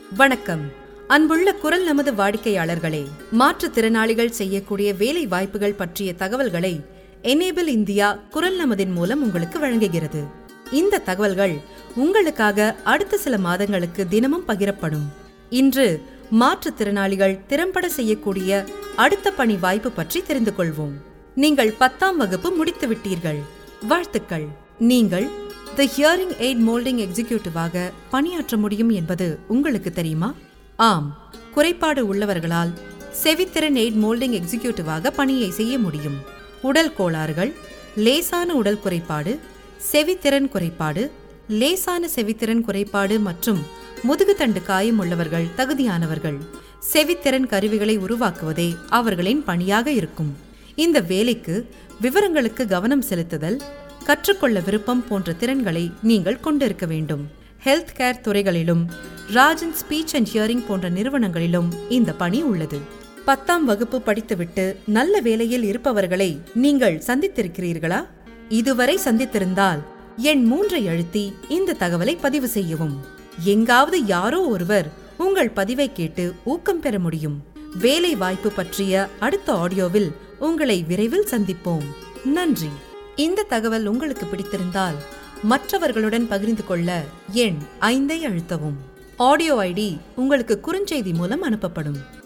வணக்கம் அன்புள்ள குரல் நமது வாடிக்கையாளர்களே மாற்றுத்திறனாளிகள் செய்யக்கூடிய வேலை வாய்ப்புகள் பற்றிய தகவல்களை எனேபிள் இந்தியா குரல் நமதின் மூலம் உங்களுக்கு வழங்குகிறது இந்த தகவல்கள் உங்களுக்காக அடுத்த சில மாதங்களுக்கு தினமும் பகிரப்படும் இன்று மாற்றுத்திறனாளிகள் திறம்பட செய்யக்கூடிய அடுத்த பணி வாய்ப்பு பற்றி தெரிந்து கொள்வோம் நீங்கள் பத்தாம் வகுப்பு முடித்து விட்டீர்கள் வாழ்த்துக்கள் நீங்கள் தி ஹியரிங் எய்ட் மோல்டிங் எக்ஸிகியூட்டிவாக பணியாற்ற முடியும் என்பது உங்களுக்கு தெரியுமா ஆம் குறைபாடு உள்ளவர்களால் செவித்திறன் எய்ட் மோல்டிங் எக்ஸிகியூட்டிவாக பணியை செய்ய முடியும் உடல் கோளாறுகள் லேசான உடல் குறைபாடு செவித்திறன் குறைபாடு லேசான செவித்திறன் குறைபாடு மற்றும் முதுகுத்தண்டு காயம் உள்ளவர்கள் தகுதியானவர்கள் செவித்திறன் கருவிகளை உருவாக்குவதே அவர்களின் பணியாக இருக்கும் இந்த வேலைக்கு விவரங்களுக்கு கவனம் செலுத்துதல் கற்றுக்கொள்ள விருப்பம் போன்ற திறன்களை நீங்கள் கொண்டிருக்க வேண்டும் ஹெல்த் கேர் துறைகளிலும் ராஜன் ஸ்பீச் அண்ட் ஹியரிங் போன்ற நிறுவனங்களிலும் இந்த பணி உள்ளது பத்தாம் வகுப்பு படித்துவிட்டு நல்ல வேலையில் இருப்பவர்களை நீங்கள் சந்தித்திருக்கிறீர்களா இதுவரை சந்தித்திருந்தால் எண் மூன்றை அழுத்தி இந்த தகவலை பதிவு செய்யவும் எங்காவது யாரோ ஒருவர் உங்கள் பதிவை கேட்டு ஊக்கம் பெற முடியும் வேலை வாய்ப்பு பற்றிய அடுத்த ஆடியோவில் உங்களை விரைவில் சந்திப்போம் நன்றி இந்த தகவல் உங்களுக்கு பிடித்திருந்தால் மற்றவர்களுடன் பகிர்ந்து கொள்ள எண் ஐந்தை அழுத்தவும் ஆடியோ ஐடி உங்களுக்கு குறுஞ்செய்தி மூலம் அனுப்பப்படும்